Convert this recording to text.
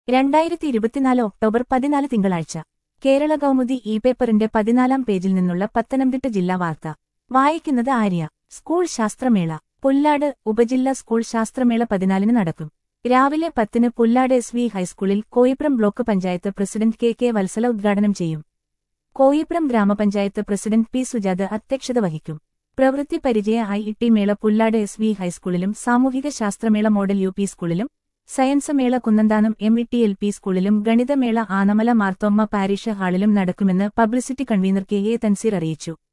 രണ്ടായിരത്തി ഇരുപത്തിനാല് ഒക്ടോബർ പതിനാല് തിങ്കളാഴ്ച കേരള കൗമുദി ഇ പേപ്പറിന്റെ പതിനാലാം പേജിൽ നിന്നുള്ള പത്തനംതിട്ട ജില്ലാ വാർത്ത വായിക്കുന്നത് ആര്യ സ്കൂൾ ശാസ്ത്രമേള പുല്ലാട് ഉപജില്ലാ സ്കൂൾ ശാസ്ത്രമേള പതിനാലിന് നടക്കും രാവിലെ പത്തിന് പുല്ലാട് എസ് വി ഹൈസ്കൂളിൽ Koipuram block panchayat president K K Vatsala ഉദ്ഘാടനം ചെയ്യും കോയിപ്രം ഗ്രാമപഞ്ചായത്ത് പ്രസിഡന്റ് പി സുജാത അധ്യക്ഷത വഹിക്കും പ്രവൃത്തി പരിചയ ഐ ഇ ടി മേള പുല്ലാട് എസ് വി ഹൈസ്കൂളിലും സാമൂഹിക ശാസ്ത്രമേള മോഡൽ യു പി സ്കൂളിലും സയൻസ് മേള Kunnanthanam M E T L P സ്കൂളിലും ഗണിതമേള ആനമല മാർത്തോമ്മ പാരിഷ് ഹാളിലും നടക്കുമെന്ന് publicity convener K A Thanseer അറിയിച്ചു